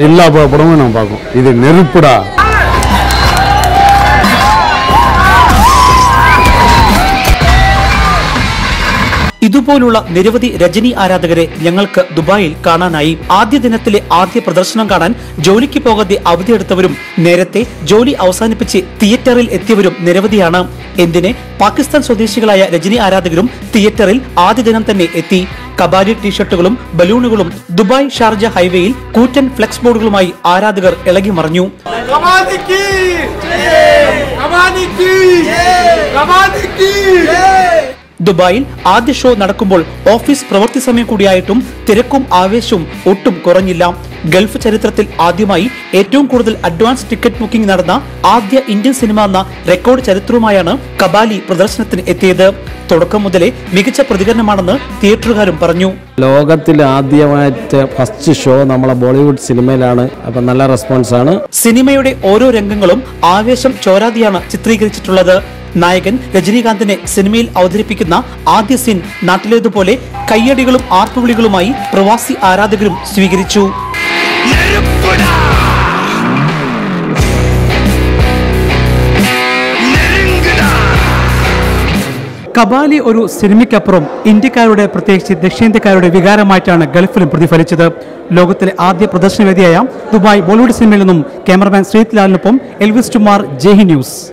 எல்லா ப- படமும் நான் பார்க்கும் இது நெருப்புடா ഇതുപോലുള്ള നിരവധി രജനി ആരാധകരെ ഞങ്ങൾക്ക് ദുബായിൽ കാണാനായി ആദ്യ ദിനത്തിലെ ആദ്യ പ്രദർശനം കാണാൻ ജോലിക്ക് പോകാതെ അവധിയെടുത്തവരും നേരത്തെ ജോലി അവസാനിപ്പിച്ച് തിയേറ്ററിൽ എത്തിയവരും നിരവധിയാണ് എന്തിന് പാകിസ്ഥാൻ സ്വദേശികളായ രജനി ആരാധകരും തിയേറ്ററിൽ ആദ്യ ദിനം തന്നെ എത്തി കബാലി ടീഷർട്ടുകളും ബലൂണുകളും ദുബായ് ഷാർജ ഹൈവേയിൽ കൂറ്റൻ ഫ്ലെക്സ് ബോർഡുകളുമായി ആരാധകർ ഇളകി മറിഞ്ഞു Kamadiki! Kamadiki! Kamadiki! ദുബായിൽ ആദ്യ ഷോ നടക്കുമ്പോൾ ഓഫീസ് പ്രവൃത്തി സമയം കൂടിയായിട്ടും തിരക്കും ആവേശവും ഒട്ടും കുറഞ്ഞില്ല ഗൾഫ് ചരിത്രത്തിൽ ആദ്യമായി ഏറ്റവും കൂടുതൽ അഡ്വാൻസ് ടിക്കറ്റ് ബുക്കിംഗ് നടന്ന ആദ്യ ഇന്ത്യൻ സിനിമ എന്ന റെക്കോർഡ് ചരിത്രവുമായാണ് കബാലി പ്രദർശനത്തിന് എത്തിയത് തുടക്കം മുതലേ മികച്ച പ്രതികരണമാണെന്ന് തിയേറ്ററുകാരും പറഞ്ഞു ലോകത്തിൽ ആദ്യമായിട്ട് ഫസ്റ്റ് ഷോ നമ്മളെ ബോളിവുഡ് സിനിമയിലാണ് അപ്പം നല്ല റെസ്പോൺസാണ് സിനിമയുടെ ഓരോ രംഗങ്ങളും ആവേശം ചോരാതെയാണ് ചിത്രീകരിച്ചിട്ടുള്ളത് നായകൻ രജനീകാന്തിനെ സിനിമയിൽ അവതരിപ്പിക്കുന്ന ആദ്യ സീൻ നാട്ടിലേതുപോലെ കയ്യടികളും ആർപ്പുവിളികളുമായി പ്രവാസി ആരാധകരും സ്വീകരിച്ചു കബാലി ഒരു സിനിമയ്ക്കപ്പുറം ഇന്ത്യക്കാരുടെ പ്രത്യേകിച്ച് ദക്ഷിണേന്ത്യക്കാരുടെ വികാരമായിട്ടാണ് ഗൾഫിലും പ്രതിഫലിച്ചത് ലോകത്തിലെ ആദ്യ പ്രദർശനവേദിയായ ദുബായ് ബോളിവുഡ് സിനിമയിൽ നിന്നും ക്യാമറമാൻ ശ്രീത് ലാലിനൊപ്പം എൽവിസ് കുമാർ ജെഹി ന്യൂസ്